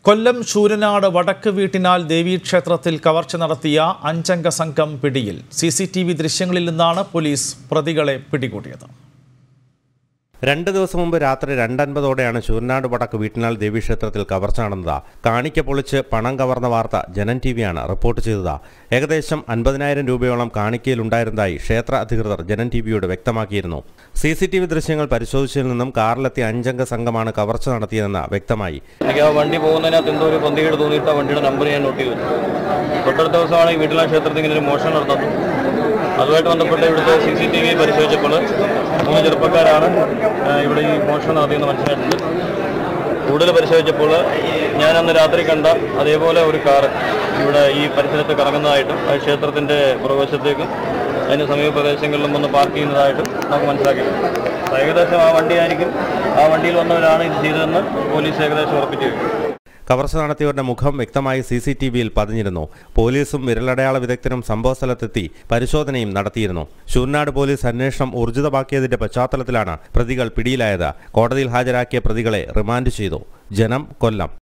കൊല്ലം ശൂരനാട് വടക്ക് വീട്ടിനാൽ ദേവീക്ഷേത്രത്തിൽ കവർച്ച നടത്തിയ അഞ്ചംഗ സംഘം പിടിയിൽ സി സി ടി വി ദൃശ്യങ്ങളിൽ നിന്നാണ് പോലീസ് പ്രതികളെ പിടികൂടിയത് രണ്ട് ദിവസം മുമ്പ് രാത്രി രണ്ടൻപതോടെയാണ് ശൂരനാട് വടക്ക് വീട്ടിനാൽ ദേവീക്ഷേത്രത്തിൽ കവർച്ച നടന്നത് കാണിക്ക പൊളിച്ച് പണം കവർന്ന വാർത്ത ജനൻ ടി വിയാണ് റിപ്പോർട്ട് ചെയ്തത് ഏകദേശം അൻപതിനായിരം രൂപയോളം കാണിക്കയിലുണ്ടായിരുന്നതായി ക്ഷേത്ര അധികൃതർ ജനൻ ടി വിയോട് വ്യക്തമാക്കിയിരുന്നു സി സി ടി വി ദൃശ്യങ്ങൾ പരിശോധിച്ചതിൽ നിന്നും കാറിലെത്തിയ അഞ്ചംഗ സംഘമാണ് കവർച്ച നടത്തിയതെന്ന് വ്യക്തമായി എനിക്ക് ആ വണ്ടി പോകുന്നതിനകത്ത് എന്തോ ഒരു പന്തികേട് തോന്നിയിട്ട് ആ വണ്ടിയുടെ നമ്പർ ഞാൻ നോട്ട് ചെയ്തു തൊട്ടടുത്ത ദിവസമാണ് ഈ വീട്ടിലെ ക്ഷേത്രത്തിൽ ഇങ്ങനെ ഒരു മോഷണം നടത്തുന്നത് അതുമായിട്ട് ബന്ധപ്പെട്ട് ഇവിടുത്തെ സി സി ടി വി പരിശോധിച്ചപ്പോൾ മൂന്ന് ചെറുപ്പക്കാരാണ് ആ, ഇവിടെ ഈ മോഷണം നടത്തിയെന്ന് മനസ്സിലായിട്ടുണ്ട് കൂടുതൽ പരിശോധിച്ചപ്പോൾ ഞാൻ അന്ന് രാത്രി കണ്ട അതേപോലെ ഒരു കാറ് ഇവിടെ ഈ പരിസരത്ത് കറങ്ങുന്നതായിട്ടും അത് ക്ഷേത്രത്തിൻ്റെ പുറകുവശത്തേക്കും അതിന് സമീപ പ്രദേശങ്ങളിലും വന്ന് പാർക്ക് ചെയ്യുന്നതായിട്ടും നമുക്ക് മനസ്സിലാക്കിയിട്ടുണ്ട് അപ്പോൾ ഏകദേശം ആ വണ്ടിയായിരിക്കും ആ വണ്ടിയിൽ വന്നവരാണ് ഇത് ചെയ്തതെന്ന് പോലീസ് ഏകദേശം ഉറപ്പിച്ചു കഴിഞ്ഞു കവർച്ച നടത്തിയവരുടെ മുഖം വ്യക്തമായി സി സി ടി വിയിൽ പതിഞ്ഞിരുന്നു പോലീസും വിരലടയാള വിദഗ്ധരും സംഭവസ്ഥലത്തെത്തി പരിശോധനയും നടത്തിയിരുന്നു ശൂർനാട് പോലീസ് അന്വേഷണം ഊർജിതമാക്കിയതിന്റെ പശ്ചാത്തലത്തിലാണ് പ്രതികൾ പിടിയിലായത് കോടതിയിൽ ഹാജരാക്കിയ പ്രതികളെ റിമാൻഡ് ചെയ്തു ജനം കൊല്ലം